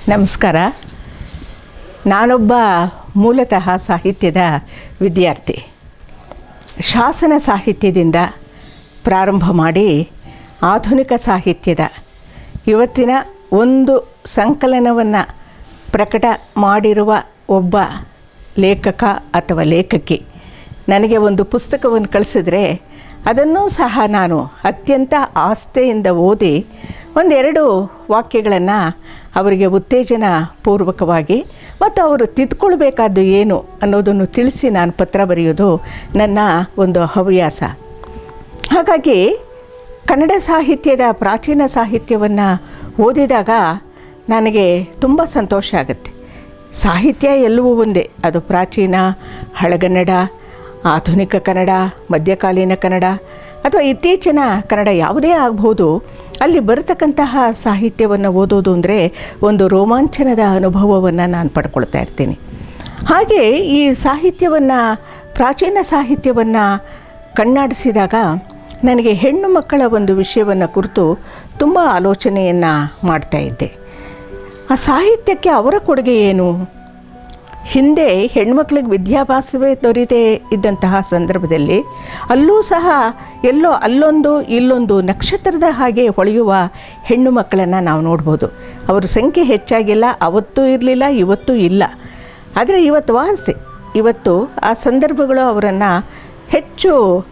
ನಮಸ್ಕಾರ ನಾನೊಬ್ಬ ಮೂಲತಃ ಸಾಹಿತ್ಯದ ವಿದ್ಯಾರ್ಥಿ ಶಾಸನ ಸಾಹಿತ್ಯದಿಂದ ಪ್ರಾರಂಭ ಮಾಡಿ ಆಧುನಿಕ ಸಾಹಿತ್ಯದ ಇವತ್ತಿನ ಒಂದು ಸಂಕಲನವನ್ನು ಪ್ರಕಟ ಮಾಡಿರುವ ಒಬ್ಬ ಲೇಖಕ ಅಥವಾ ಲೇಖಕಿ ನನಗೆ ಒಂದು ಪುಸ್ತಕವನ್ನು ಕಳಿಸಿದ್ರೆ ಅದನ್ನೂ ಸಹ ನಾನು ಅತ್ಯಂತ ಆಸ್ಥೆಯಿಂದ ಓದಿ ಒಂದೆರಡು ವಾಕ್ಯಗಳನ್ನು ಅವರಿಗೆ ಉತ್ತೇಜನ ಪೂರ್ವಕವಾಗಿ ಮತ್ತು ಅವರು ತಿದ್ಕೊಳ್ಬೇಕಾದ್ದು ಏನು ಅನ್ನೋದನ್ನು ತಿಳಿಸಿ ನಾನು ಪತ್ರ ಬರೆಯೋದು ನನ್ನ ಒಂದು ಹವ್ಯಾಸ ಹಾಗಾಗಿ ಕನ್ನಡ ಸಾಹಿತ್ಯದ ಪ್ರಾಚೀನ ಸಾಹಿತ್ಯವನ್ನು ಓದಿದಾಗ ನನಗೆ ತುಂಬ ಸಂತೋಷ ಆಗುತ್ತೆ ಸಾಹಿತ್ಯ ಎಲ್ಲವೂ ಒಂದೇ ಅದು ಪ್ರಾಚೀನ ಹಳಗನ್ನಡ ಆಧುನಿಕ ಕನ್ನಡ ಮಧ್ಯಕಾಲೀನ ಕನ್ನಡ ಅಥವಾ ಇತ್ತೀಚಿನ ಕನ್ನಡ ಯಾವುದೇ ಆಗ್ಬೋದು ಅಲ್ಲಿ ಬರತಕ್ಕಂತಹ ಸಾಹಿತ್ಯವನ್ನು ಓದೋದು ಅಂದರೆ ಒಂದು ರೋಮಾಂಚನದ ಅನುಭವವನ್ನು ನಾನು ಪಡ್ಕೊಳ್ತಾ ಇರ್ತೀನಿ ಹಾಗೆ ಈ ಸಾಹಿತ್ಯವನ್ನು ಪ್ರಾಚೀನ ಸಾಹಿತ್ಯವನ್ನು ಕಣ್ಣಾಡಿಸಿದಾಗ ನನಗೆ ಹೆಣ್ಣು ಮಕ್ಕಳ ಒಂದು ವಿಷಯವನ್ನು ಕುರಿತು ತುಂಬ ಆಲೋಚನೆಯನ್ನು ಮಾಡ್ತಾ ಇದ್ದೆ ಆ ಸಾಹಿತ್ಯಕ್ಕೆ ಅವರ ಕೊಡುಗೆ ಏನು ಹಿಂದೆ ಹೆಣ್ಮಕ್ಳಿಗೆ ವಿದ್ಯಾಭ್ಯಾಸವೇ ದೊರೀದೇ ಇದ್ದಂತಹ ಸಂದರ್ಭದಲ್ಲಿ ಅಲ್ಲೂ ಸಹ ಎಲ್ಲೋ ಅಲ್ಲೊಂದು ಇಲ್ಲೊಂದು ನಕ್ಷತ್ರದ ಹಾಗೆ ಹೊಳೆಯುವ ಹೆಣ್ಣು ಮಕ್ಕಳನ್ನು ನಾವು ನೋಡ್ಬೋದು ಅವ್ರ ಸಂಖ್ಯೆ ಹೆಚ್ಚಾಗಿಲ್ಲ ಅವತ್ತೂ ಇರಲಿಲ್ಲ ಇವತ್ತೂ ಇಲ್ಲ ಆದರೆ ಇವತ್ತು ವಾಸಿ ಇವತ್ತು ಆ ಸಂದರ್ಭಗಳು ಅವರನ್ನು ಹೆಚ್ಚು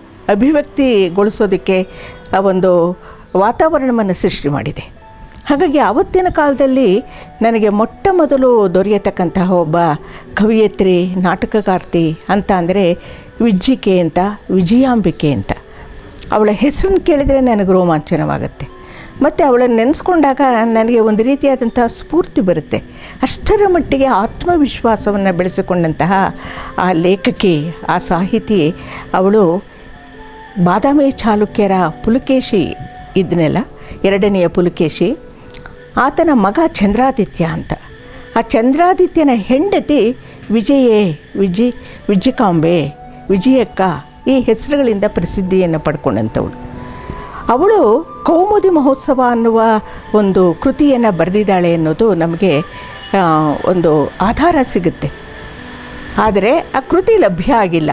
ಅಭಿವ್ಯಕ್ತಿಗೊಳಿಸೋದಕ್ಕೆ ಆ ಒಂದು ವಾತಾವರಣವನ್ನು ಸೃಷ್ಟಿ ಮಾಡಿದೆ ಹಾಗಾಗಿ ಆವತ್ತಿನ ಕಾಲದಲ್ಲಿ ನನಗೆ ಮೊಟ್ಟ ಮೊದಲು ದೊರೆಯತಕ್ಕಂತಹ ಒಬ್ಬ ಕವಿಯತ್ರಿ ನಾಟಕಕಾರ್ತಿ ಅಂತ ಅಂದರೆ ವಿಜ್ಜಿಕೆ ಅಂತ ವಿಜಯಾಂಬಿಕೆ ಅಂತ ಅವಳ ಹೆಸರನ್ನು ಕೇಳಿದರೆ ನನಗೆ ರೋಮಾಂಚನವಾಗುತ್ತೆ ಮತ್ತು ಅವಳನ್ನು ನೆನೆಸ್ಕೊಂಡಾಗ ನನಗೆ ಒಂದು ರೀತಿಯಾದಂತಹ ಸ್ಫೂರ್ತಿ ಬರುತ್ತೆ ಅಷ್ಟರ ಮಟ್ಟಿಗೆ ಆತ್ಮವಿಶ್ವಾಸವನ್ನು ಬೆಳೆಸಿಕೊಂಡಂತಹ ಆ ಲೇಖಕಿ ಆ ಸಾಹಿತಿ ಅವಳು ಬಾದಾಮಿ ಚಾಲುಕ್ಯರ ಪುಲಕೇಶಿ ಇದನ್ನೆಲ್ಲ ಎರಡನೆಯ ಪುಲಕೇಶಿ ಆತನ ಮಗ ಚಂದ್ರಾದಿತ್ಯ ಅಂತ ಆ ಚಂದ್ರಾದಿತ್ಯನ ಹೆಂಡತಿ ವಿಜಯೇ ವಿಜಿ ವಿಜಯಕಾಂಬೆ ವಿಜಯಕ್ಕ ಈ ಹೆಸರುಗಳಿಂದ ಪ್ರಸಿದ್ಧಿಯನ್ನು ಪಡ್ಕೊಂಡಂಥವಳು ಅವಳು ಕೌಮುದಿ ಮಹೋತ್ಸವ ಅನ್ನುವ ಒಂದು ಕೃತಿಯನ್ನು ಬರೆದಿದ್ದಾಳೆ ಅನ್ನೋದು ನಮಗೆ ಆ, ಒಂದು ಆಧಾರ ಸಿಗುತ್ತೆ ಆದರೆ ಆ ಕೃತಿ ಲಭ್ಯ ಆಗಿಲ್ಲ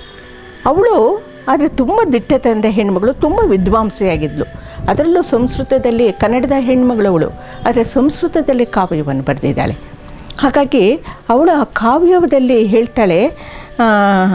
ಅವಳು ಆದರೆ ತುಂಬ ದಿಟ್ಟ ತಂದೆ ಹೆಣ್ಮಗಳು ತುಂಬ ವಿದ್ವಾಂಸೆಯಾಗಿದ್ಲು ಅದರಲ್ಲೂ ಸಂಸ್ಕೃತದಲ್ಲಿ ಕನ್ನಡದ ಹೆಣ್ಮಗಳವಳು ಆದರೆ ಸಂಸ್ಕೃತದಲ್ಲಿ ಕಾವ್ಯವನ್ನು ಬರೆದಿದ್ದಾಳೆ ಹಾಗಾಗಿ ಅವಳು ಆ ಕಾವ್ಯದಲ್ಲಿ ಹೇಳ್ತಾಳೆ ಆ,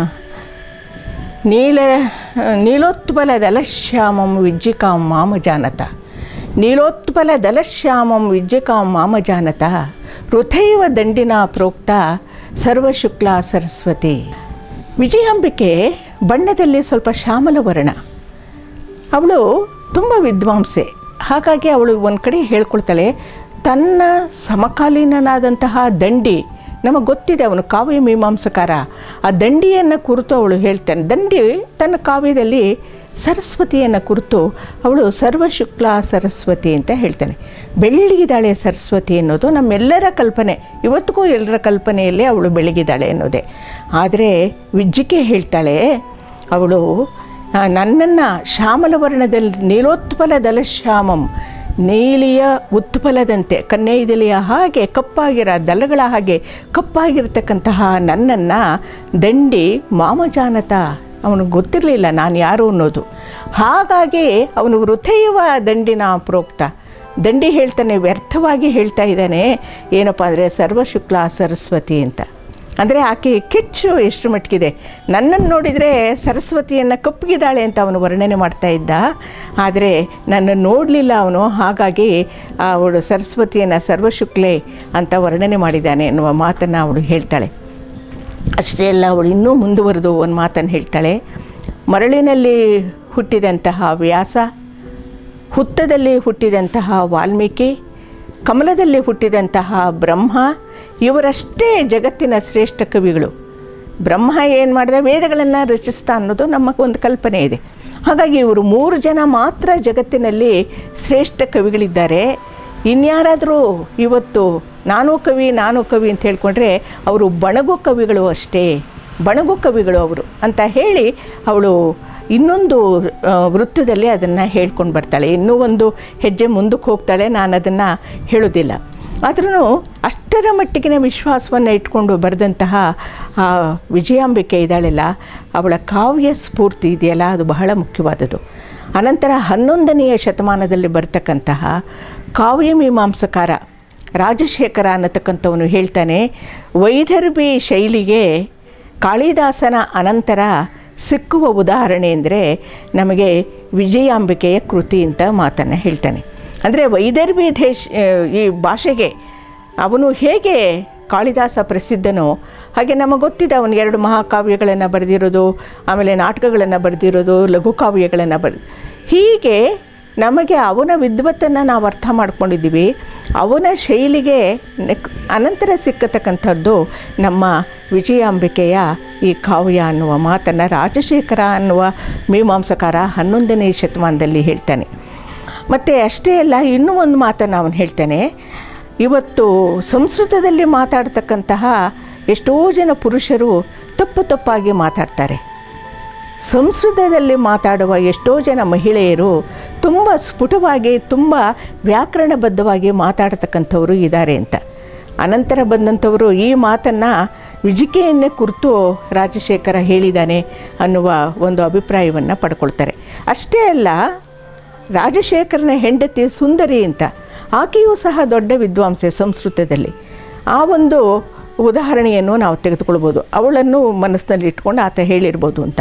ನೀಲ ನೀಲೋತ್ಪಲ ದಲಶ್ಯಾಮಂ ವಿಜ್ಜಿಕಾಂ ಮಾಮ ಜಾನತ ನೀಲೋತ್ಪಲ ದಲಶ್ಯಾಮಂ ವಿಜ್ಜಿಕಾಂ ಮಾಮ ಜಾನತ ಋಥೈವ ದಂಡಿನ ಪ್ರೋಕ್ತ ಸರ್ವಶುಕ್ಲ ಸರಸ್ವತಿ ವಿಜಯಾಂಬಿಕೆ ಬಣ್ಣದಲ್ಲಿ ಸ್ವಲ್ಪ ಶ್ಯಾಮಲ ವರ್ಣ ಅವಳು ತುಂಬ ವಿದ್ವಾಂಸೆ ಹಾಗಾಗಿ ಅವಳು ಒಂದು ಕಡೆ ಹೇಳ್ಕೊಳ್ತಾಳೆ ತನ್ನ ಸಮಕಾಲೀನನಾದಂತಹ ದಂಡಿ ನಮಗೆ ಗೊತ್ತಿದೆ ಅವನು ಕಾವ್ಯ ಮೀಮಾಂಸಕಾರ ಆ ದಂಡಿಯನ್ನು ಕುರಿತು ಅವಳು ಹೇಳ್ತಾನೆ ದಂಡಿ ತನ್ನ ಕಾವ್ಯದಲ್ಲಿ ಸರಸ್ವತಿಯನ್ನು ಕುರಿತು ಅವಳು ಸರ್ವಶುಕ್ಲ ಸರಸ್ವತಿ ಅಂತ ಹೇಳ್ತಾನೆ ಬೆಳಗಿದಾಳೆ ಸರಸ್ವತಿ ಅನ್ನೋದು ನಮ್ಮೆಲ್ಲರ ಕಲ್ಪನೆ ಇವತ್ತಿಗೂ ಎಲ್ಲರ ಕಲ್ಪನೆಯಲ್ಲೇ ಅವಳು ಬೆಳಗಿದಾಳೆ ಅನ್ನೋದೇ ಆದರೆ ವಿಜ್ಜಿಕೆ ಹೇಳ್ತಾಳೆ ಅವಳು ನನ್ನನ್ನು ಶ್ಯಾಮಲ ವರ್ಣದಲ್ಲಿ ನೀಲೋತ್ಪಲ ದಲಶ್ಯಾಮಂ ನೀಲಿಯ ಉತ್ಪಲದಂತೆ ಕನ್ನೆಯಿದೆಲೆಯ ಹಾಗೆ ಕಪ್ಪಾಗಿರ ದಲಗಳ ಹಾಗೆ ಕಪ್ಪಾಗಿರ್ತಕ್ಕಂತಹ ನನ್ನನ್ನು ದಂಡಿ ಮಾಮಜಾನತ ಅವನಿಗೆ ಗೊತ್ತಿರಲಿಲ್ಲ ನಾನು ಯಾರು ಅನ್ನೋದು ಹಾಗಾಗಿ ಅವನು ವೃಥೈವ ದಂಡಿನ ಪ್ರೋಕ್ತ ದಂಡಿ ಹೇಳ್ತಾನೆ ವ್ಯರ್ಥವಾಗಿ ಹೇಳ್ತಾ ಇದ್ದಾನೆ ಏನಪ್ಪ ಅಂದರೆ ಸರ್ವಶುಕ್ಲ ಸರಸ್ವತಿ ಅಂತ ಅಂದರೆ ಆಕೆ ಕೆಚ್ಚು ಎಷ್ಟು ಮಟ್ಟಿಗಿದೆ ನನ್ನನ್ನು ನೋಡಿದರೆ ಸರಸ್ವತಿಯನ್ನು ಕಪ್ಪಗಿದ್ದಾಳೆ ಅಂತ ಅವನು ವರ್ಣನೆ ಮಾಡ್ತಾ ಇದ್ದ ಆದರೆ ನನ್ನನ್ನು ನೋಡಲಿಲ್ಲ ಅವನು ಹಾಗಾಗಿ ಅವಳು ಸರಸ್ವತಿಯನ್ನು ಸರ್ವಶುಕ್ಲೆ ಅಂತ ವರ್ಣನೆ ಮಾಡಿದ್ದಾನೆ ಎನ್ನುವ ಮಾತನ್ನು ಅವಳು ಹೇಳ್ತಾಳೆ ಅಷ್ಟೇ ಅಲ್ಲ ಅವಳು ಇನ್ನೂ ಮುಂದುವರೆದು ಒಂದು ಮಾತನ್ನು ಹೇಳ್ತಾಳೆ ಮರಳಿನಲ್ಲಿ ಹುಟ್ಟಿದಂತಹ ವ್ಯಾಸ ಹುತ್ತದಲ್ಲಿ ಹುಟ್ಟಿದಂತಹ ವಾಲ್ಮೀಕಿ ಕಮಲದಲ್ಲಿ ಹುಟ್ಟಿದಂತಹ ಬ್ರಹ್ಮ ಇವರಷ್ಟೇ ಜಗತ್ತಿನ ಶ್ರೇಷ್ಠ ಕವಿಗಳು ಬ್ರಹ್ಮ ಏನು ಮಾಡಿದ ವೇದಗಳನ್ನು ರಚಿಸ್ತಾ ಅನ್ನೋದು ನಮಗೆ ಒಂದು ಕಲ್ಪನೆ ಇದೆ ಹಾಗಾಗಿ ಇವರು ಮೂರು ಜನ ಮಾತ್ರ ಜಗತ್ತಿನಲ್ಲಿ ಶ್ರೇಷ್ಠ ಕವಿಗಳಿದ್ದಾರೆ ಇನ್ಯಾರಾದರೂ ಇವತ್ತು ನಾನು ಕವಿ ನಾನು ಕವಿ ಅಂತ ಹೇಳ್ಕೊಂಡ್ರೆ ಅವರು ಬಣಗು ಕವಿಗಳು ಅಷ್ಟೇ ಬಣಗು ಕವಿಗಳು ಅವರು ಅಂತ ಹೇಳಿ ಅವಳು ಇನ್ನೊಂದು ಆ, ವೃತ್ತದಲ್ಲಿ ಅದನ್ನು ಹೇಳ್ಕೊಂಡು ಬರ್ತಾಳೆ ಇನ್ನೂ ಒಂದು ಹೆಜ್ಜೆ ಮುಂದಕ್ಕೆ ಹೋಗ್ತಾಳೆ ನಾನು ಅದನ್ನು ಹೇಳೋದಿಲ್ಲ ಆದ್ರೂ ಅಷ್ಟರ ಮಟ್ಟಿಗಿನ ವಿಶ್ವಾಸವನ್ನು ಇಟ್ಕೊಂಡು ಬರೆದಂತಹ ಆ ವಿಜಯಾಂಬಿಕೆ ಇದ್ದಾಳಲ್ಲ ಅವಳ ಕಾವ್ಯ ಸ್ಫೂರ್ತಿ ಇದೆಯಲ್ಲ ಅದು ಬಹಳ ಮುಖ್ಯವಾದದ್ದು ಅನಂತರ ಹನ್ನೊಂದನೆಯ ಶತಮಾನದಲ್ಲಿ ಬರ್ತಕ್ಕಂತಹ ಕಾವ್ಯ ಮೀಮಾಂಸಕಾರ ರಾಜಶೇಖರ ಅನ್ನತಕ್ಕಂಥವನು ಹೇಳ್ತಾನೆ ವೈದರ್ಭಿ ಶೈಲಿಗೆ ಕಾಳಿದಾಸನ ಅನಂತರ ಸಿಕ್ಕುವ ಉದಾಹರಣೆ ಅಂದರೆ ನಮಗೆ ವಿಜಯಾಂಬಿಕೆಯ ಕೃತಿ ಅಂತ ಮಾತನ್ನು ಹೇಳ್ತಾನೆ ಅಂದರೆ ವೈದರ್ಭಿ ದೇಶ ಈ ಭಾಷೆಗೆ ಅವನು ಹೇಗೆ ಕಾಳಿದಾಸ ಪ್ರಸಿದ್ಧನೋ ಹಾಗೆ ನಮಗೆ ಗೊತ್ತಿದೆ ಅವನು ಎರಡು ಮಹಾಕಾವ್ಯಗಳನ್ನು ಬರೆದಿರೋದು ಆಮೇಲೆ ನಾಟಕಗಳನ್ನು ಬರೆದಿರೋದು ಲಘು ಕಾವ್ಯಗಳನ್ನು ಬರ್ ಹೀಗೆ ನಮಗೆ ಅವನ ವಿದ್ವತ್ತನ್ನು ನಾವು ಅರ್ಥ ಮಾಡ್ಕೊಂಡಿದ್ದೀವಿ ಅವನ ಶೈಲಿಗೆ ನೆಕ್ ಅನಂತರ ಸಿಕ್ಕತಕ್ಕಂಥದ್ದು ನಮ್ಮ ವಿಜಯಾಂಬಿಕೆಯ ಈ ಕಾವ್ಯ ಅನ್ನುವ ಮಾತನ್ನು ರಾಜಶೇಖರ ಅನ್ನುವ ಮೀಮಾಂಸಕಾರ ಹನ್ನೊಂದನೇ ಶತಮಾನದಲ್ಲಿ ಹೇಳ್ತಾನೆ ಮತ್ತು ಅಷ್ಟೇ ಅಲ್ಲ ಇನ್ನೂ ಒಂದು ಮಾತನ್ನು ಅವನು ಹೇಳ್ತಾನೆ ಇವತ್ತು ಸಂಸ್ಕೃತದಲ್ಲಿ ಮಾತಾಡ್ತಕ್ಕಂತಹ ಎಷ್ಟೋ ಜನ ಪುರುಷರು ತಪ್ಪು ತಪ್ಪಾಗಿ ಮಾತಾಡ್ತಾರೆ ಸಂಸ್ಕೃತದಲ್ಲಿ ಮಾತಾಡುವ ಎಷ್ಟೋ ಜನ ಮಹಿಳೆಯರು ತುಂಬ ಸ್ಫುಟವಾಗಿ ತುಂಬ ವ್ಯಾಕರಣಬದ್ಧವಾಗಿ ಮಾತಾಡ್ತಕ್ಕಂಥವರು ಇದ್ದಾರೆ ಅಂತ ಅನಂತರ ಬಂದಂಥವರು ಈ ಮಾತನ್ನು ವಿಜಿಕೆಯನ್ನೇ ಕುರಿತು ರಾಜಶೇಖರ ಹೇಳಿದ್ದಾನೆ ಅನ್ನುವ ಒಂದು ಅಭಿಪ್ರಾಯವನ್ನು ಪಡ್ಕೊಳ್ತಾರೆ ಅಷ್ಟೇ ಅಲ್ಲ ರಾಜಶೇಖರನ ಹೆಂಡತಿ ಸುಂದರಿ ಅಂತ ಆಕೆಯೂ ಸಹ ದೊಡ್ಡ ವಿದ್ವಾಂಸೆ ಸಂಸ್ಕೃತದಲ್ಲಿ ಆ ಒಂದು ಉದಾಹರಣೆಯನ್ನು ನಾವು ತೆಗೆದುಕೊಳ್ಬೋದು ಅವಳನ್ನು ಮನಸ್ಸಿನಲ್ಲಿ ಇಟ್ಕೊಂಡು ಆತ ಹೇಳಿರ್ಬೋದು ಅಂತ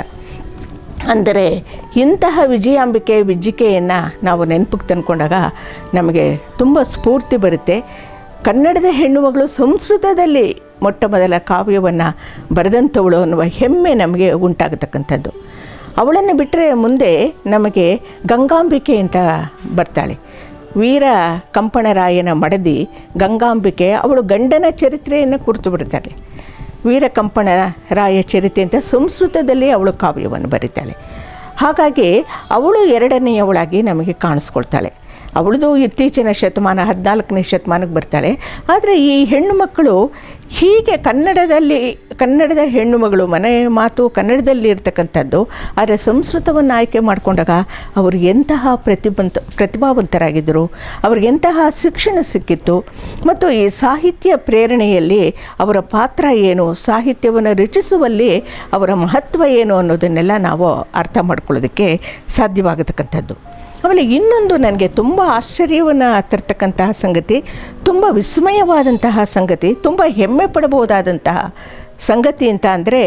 ಅಂದರೆ ಇಂತಹ ವಿಜಯಾಂಬಿಕೆ ವಿಜ್ಜಿಕೆಯನ್ನು ನಾವು ನೆನಪಿಗೆ ತಂದ್ಕೊಂಡಾಗ ನಮಗೆ ತುಂಬ ಸ್ಫೂರ್ತಿ ಬರುತ್ತೆ ಕನ್ನಡದ ಹೆಣ್ಣುಮಗಳು ಸಂಸ್ಕೃತದಲ್ಲಿ ಮೊಟ್ಟ ಮೊದಲ ಕಾವ್ಯವನ್ನು ಬರೆದಂಥವಳು ಅನ್ನುವ ಹೆಮ್ಮೆ ನಮಗೆ ಉಂಟಾಗತಕ್ಕಂಥದ್ದು ಅವಳನ್ನು ಬಿಟ್ಟರೆ ಮುಂದೆ ನಮಗೆ ಗಂಗಾಂಬಿಕೆ ಅಂತ ಬರ್ತಾಳೆ ವೀರ ಕಂಪಣರಾಯನ ಮಡದಿ ಗಂಗಾಂಬಿಕೆ ಅವಳು ಗಂಡನ ಚರಿತ್ರೆಯನ್ನು ಕುರಿತು ಬಿಡ್ತಾಳೆ ವೀರ ಕಂಪಣ ರಾಯ ಚರಿತೆ ಅಂತ ಸಂಸ್ಕೃತದಲ್ಲಿ ಅವಳು ಕಾವ್ಯವನ್ನು ಬರೀತಾಳೆ ಹಾಗಾಗಿ ಅವಳು ಎರಡನೆಯವಳಾಗಿ ನಮಗೆ ಕಾಣಿಸ್ಕೊಳ್ತಾಳೆ ಅವಳದು ಇತ್ತೀಚಿನ ಶತಮಾನ ಹದಿನಾಲ್ಕನೇ ಶತಮಾನಕ್ಕೆ ಬರ್ತಾಳೆ ಆದರೆ ಈ ಹೆಣ್ಣು ಮಕ್ಕಳು ಹೀಗೆ ಕನ್ನಡದಲ್ಲಿ ಕನ್ನಡದ ಹೆಣ್ಣು ಮಗಳು ಮನೆ ಮಾತು ಕನ್ನಡದಲ್ಲಿ ಇರ್ತಕ್ಕಂಥದ್ದು ಆದರೆ ಸಂಸ್ಕೃತವನ್ನು ಆಯ್ಕೆ ಮಾಡಿಕೊಂಡಾಗ ಅವರು ಎಂತಹ ಪ್ರತಿಭಂತ ಪ್ರತಿಭಾವಂತರಾಗಿದ್ದರು ಅವ್ರಿಗೆ ಎಂತಹ ಶಿಕ್ಷಣ ಸಿಕ್ಕಿತ್ತು ಮತ್ತು ಈ ಸಾಹಿತ್ಯ ಪ್ರೇರಣೆಯಲ್ಲಿ ಅವರ ಪಾತ್ರ ಏನು ಸಾಹಿತ್ಯವನ್ನು ರಚಿಸುವಲ್ಲಿ ಅವರ ಮಹತ್ವ ಏನು ಅನ್ನೋದನ್ನೆಲ್ಲ ನಾವು ಅರ್ಥ ಮಾಡ್ಕೊಳ್ಳೋದಕ್ಕೆ ಸಾಧ್ಯವಾಗತಕ್ಕಂಥದ್ದು ಆಮೇಲೆ ಇನ್ನೊಂದು ನನಗೆ ತುಂಬ ಆಶ್ಚರ್ಯವನ್ನು ತರ್ತಕ್ಕಂತಹ ಸಂಗತಿ ತುಂಬ ವಿಸ್ಮಯವಾದಂತಹ ಸಂಗತಿ ತುಂಬ ಹೆಮ್ಮೆ ಪಡಬಹುದಾದಂತಹ ಸಂಗತಿ ಅಂತ ಅಂದರೆ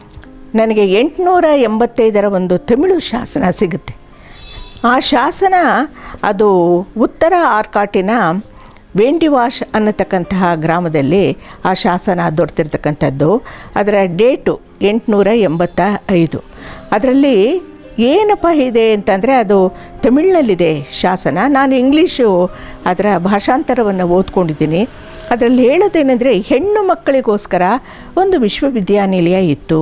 ನನಗೆ ಎಂಟುನೂರ ಎಂಬತ್ತೈದರ ಒಂದು ತಮಿಳು ಶಾಸನ ಸಿಗುತ್ತೆ ಆ ಶಾಸನ ಅದು ಉತ್ತರ ಆರ್ಕಾಟಿನ ವೇಂಡಿವಾಶ್ ಅನ್ನತಕ್ಕಂತಹ ಗ್ರಾಮದಲ್ಲಿ ಆ ಶಾಸನ ದೊರೆತಿರ್ತಕ್ಕಂಥದ್ದು ಅದರ ಡೇಟು ಎಂಟುನೂರ ಎಂಬತ್ತ ಐದು ಅದರಲ್ಲಿ ಏನಪ್ಪ ಇದೆ ಅಂತಂದರೆ ಅದು ತಮಿಳಿನಲ್ಲಿದೆ ಶಾಸನ ನಾನು ಇಂಗ್ಲೀಷು ಅದರ ಭಾಷಾಂತರವನ್ನು ಓದ್ಕೊಂಡಿದ್ದೀನಿ ಅದರಲ್ಲಿ ಹೇಳೋದೇನೆಂದರೆ ಹೆಣ್ಣು ಮಕ್ಕಳಿಗೋಸ್ಕರ ಒಂದು ವಿಶ್ವವಿದ್ಯಾನಿಲಯ ಇತ್ತು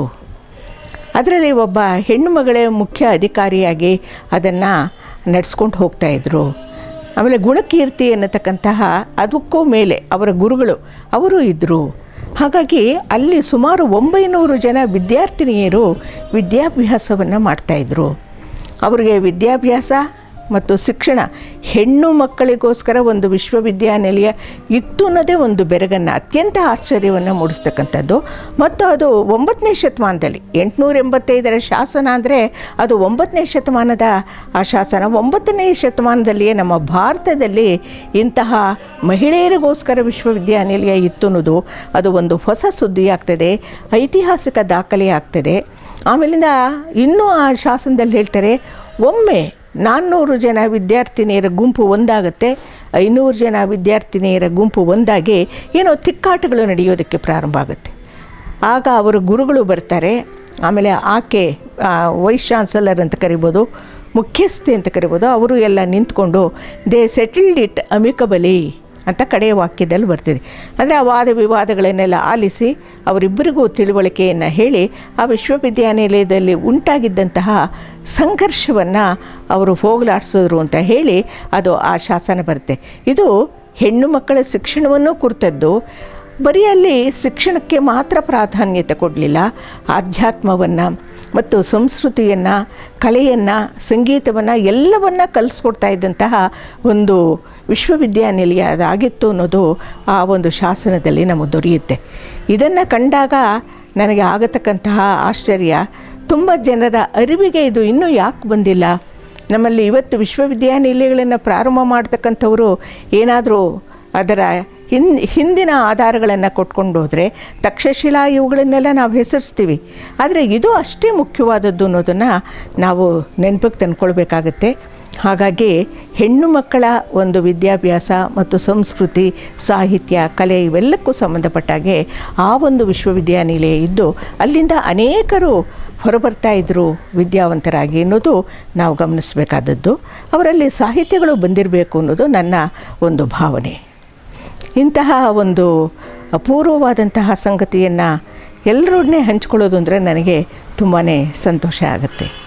ಅದರಲ್ಲಿ ಒಬ್ಬ ಹೆಣ್ಣು ಮಗಳೇ ಮುಖ್ಯ ಅಧಿಕಾರಿಯಾಗಿ ಅದನ್ನು ನಡೆಸ್ಕೊಂಡು ಹೋಗ್ತಾಯಿದ್ರು ಆಮೇಲೆ ಗುಣಕೀರ್ತಿ ಅನ್ನತಕ್ಕಂತಹ ಅದಕ್ಕೂ ಮೇಲೆ ಅವರ ಗುರುಗಳು ಅವರು ಇದ್ದರು ಹಾಗಾಗಿ ಅಲ್ಲಿ ಸುಮಾರು ಒಂಬೈನೂರು ಜನ ವಿದ್ಯಾರ್ಥಿನಿಯರು ವಿದ್ಯಾಭ್ಯಾಸವನ್ನು ಮಾಡ್ತಾಯಿದ್ರು ಅವರಿಗೆ ವಿದ್ಯಾಭ್ಯಾಸ ಮತ್ತು ಶಿಕ್ಷಣ ಹೆಣ್ಣು ಮಕ್ಕಳಿಗೋಸ್ಕರ ಒಂದು ವಿಶ್ವವಿದ್ಯಾನಿಲಯ ಇತ್ತು ಅನ್ನೋದೇ ಒಂದು ಬೆರಗನ್ನು ಅತ್ಯಂತ ಆಶ್ಚರ್ಯವನ್ನು ಮೂಡಿಸ್ತಕ್ಕಂಥದ್ದು ಮತ್ತು ಅದು ಒಂಬತ್ತನೇ ಶತಮಾನದಲ್ಲಿ ಎಂಟುನೂರ ಎಂಬತ್ತೈದರ ಶಾಸನ ಅಂದರೆ ಅದು ಒಂಬತ್ತನೇ ಶತಮಾನದ ಆ ಶಾಸನ ಒಂಬತ್ತನೇ ಶತಮಾನದಲ್ಲಿಯೇ ನಮ್ಮ ಭಾರತದಲ್ಲಿ ಇಂತಹ ಮಹಿಳೆಯರಿಗೋಸ್ಕರ ವಿಶ್ವವಿದ್ಯಾನಿಲಯ ಇತ್ತು ಅನ್ನೋದು ಅದು ಒಂದು ಹೊಸ ಸುದ್ದಿ ಆಗ್ತದೆ ಐತಿಹಾಸಿಕ ದಾಖಲೆ ಆಗ್ತದೆ ಆಮೇಲಿಂದ ಇನ್ನೂ ಆ ಶಾಸನದಲ್ಲಿ ಹೇಳ್ತಾರೆ ಒಮ್ಮೆ ನಾನ್ನೂರು ಜನ ವಿದ್ಯಾರ್ಥಿನಿಯರ ಗುಂಪು ಒಂದಾಗುತ್ತೆ ಐನೂರು ಜನ ವಿದ್ಯಾರ್ಥಿನಿಯರ ಗುಂಪು ಒಂದಾಗಿ ಏನೋ ತಿಕ್ಕಾಟಗಳು ನಡೆಯೋದಕ್ಕೆ ಪ್ರಾರಂಭ ಆಗುತ್ತೆ ಆಗ ಅವರ ಗುರುಗಳು ಬರ್ತಾರೆ ಆಮೇಲೆ ಆಕೆ ವೈಸ್ ಚಾನ್ಸಲರ್ ಅಂತ ಕರಿಬೋದು ಮುಖ್ಯಸ್ಥೆ ಅಂತ ಕರಿಬೋದು ಅವರು ಎಲ್ಲ ನಿಂತ್ಕೊಂಡು ದೇ ಸೆಟಲ್ಡ್ ಇಟ್ ಅಮಿಕಬಲಿ ಅಂತ ಕಡೆಯ ವಾಕ್ಯದಲ್ಲಿ ಬರ್ತಿದೆ ಅಂದರೆ ಆ ವಾದ ವಿವಾದಗಳನ್ನೆಲ್ಲ ಆಲಿಸಿ ಅವರಿಬ್ಬರಿಗೂ ತಿಳುವಳಿಕೆಯನ್ನು ಹೇಳಿ ಆ ವಿಶ್ವವಿದ್ಯಾನಿಲಯದಲ್ಲಿ ಉಂಟಾಗಿದ್ದಂತಹ ಸಂಘರ್ಷವನ್ನು ಅವರು ಹೋಗಲಾಡಿಸಿದ್ರು ಅಂತ ಹೇಳಿ ಅದು ಆ ಶಾಸನ ಬರುತ್ತೆ ಇದು ಹೆಣ್ಣು ಮಕ್ಕಳ ಶಿಕ್ಷಣವನ್ನು ಕುರಿತದ್ದು ಬರೀ ಅಲ್ಲಿ ಶಿಕ್ಷಣಕ್ಕೆ ಮಾತ್ರ ಪ್ರಾಧಾನ್ಯತೆ ಕೊಡಲಿಲ್ಲ ಆಧ್ಯಾತ್ಮವನ್ನು ಮತ್ತು ಸಂಸ್ಕೃತಿಯನ್ನು ಕಲೆಯನ್ನು ಸಂಗೀತವನ್ನು ಎಲ್ಲವನ್ನು ಕಲಿಸ್ಕೊಡ್ತಾ ಇದ್ದಂತಹ ಒಂದು ವಿಶ್ವವಿದ್ಯಾನಿಲಯ ಅದಾಗಿತ್ತು ಅನ್ನೋದು ಆ ಒಂದು ಶಾಸನದಲ್ಲಿ ನಮಗೆ ದೊರೆಯುತ್ತೆ ಇದನ್ನು ಕಂಡಾಗ ನನಗೆ ಆಗತಕ್ಕಂತಹ ಆಶ್ಚರ್ಯ ತುಂಬ ಜನರ ಅರಿವಿಗೆ ಇದು ಇನ್ನೂ ಯಾಕೆ ಬಂದಿಲ್ಲ ನಮ್ಮಲ್ಲಿ ಇವತ್ತು ವಿಶ್ವವಿದ್ಯಾನಿಲಯಗಳನ್ನು ಪ್ರಾರಂಭ ಮಾಡ್ತಕ್ಕಂಥವರು ಏನಾದರೂ ಅದರ ಹಿನ್ ಹಿಂದಿನ ಆಧಾರಗಳನ್ನು ಕೊಟ್ಕೊಂಡು ಹೋದರೆ ತಕ್ಷಶಿಲಾ ಇವುಗಳನ್ನೆಲ್ಲ ನಾವು ಹೆಸರಿಸ್ತೀವಿ ಆದರೆ ಇದು ಅಷ್ಟೇ ಮುಖ್ಯವಾದದ್ದು ಅನ್ನೋದನ್ನು ನಾವು ನೆನಪಿಗೆ ತಂದ್ಕೊಳ್ಬೇಕಾಗತ್ತೆ ಹಾಗಾಗಿ ಹೆಣ್ಣು ಮಕ್ಕಳ ಒಂದು ವಿದ್ಯಾಭ್ಯಾಸ ಮತ್ತು ಸಂಸ್ಕೃತಿ ಸಾಹಿತ್ಯ ಕಲೆ ಇವೆಲ್ಲಕ್ಕೂ ಸಂಬಂಧಪಟ್ಟಾಗೆ ಆ ಒಂದು ವಿಶ್ವವಿದ್ಯಾನಿಲಯ ಇದ್ದು ಅಲ್ಲಿಂದ ಅನೇಕರು ಹೊರಬರ್ತಾ ಇದ್ದರು ವಿದ್ಯಾವಂತರಾಗಿ ಅನ್ನೋದು ನಾವು ಗಮನಿಸಬೇಕಾದದ್ದು ಅವರಲ್ಲಿ ಸಾಹಿತ್ಯಗಳು ಬಂದಿರಬೇಕು ಅನ್ನೋದು ನನ್ನ ಒಂದು ಭಾವನೆ ಇಂತಹ ಒಂದು ಅಪೂರ್ವವಾದಂತಹ ಸಂಗತಿಯನ್ನು ಎಲ್ಲರೊಡನೆ ಹಂಚ್ಕೊಳ್ಳೋದು ಅಂದರೆ ನನಗೆ ತುಂಬಾ ಸಂತೋಷ ಆಗುತ್ತೆ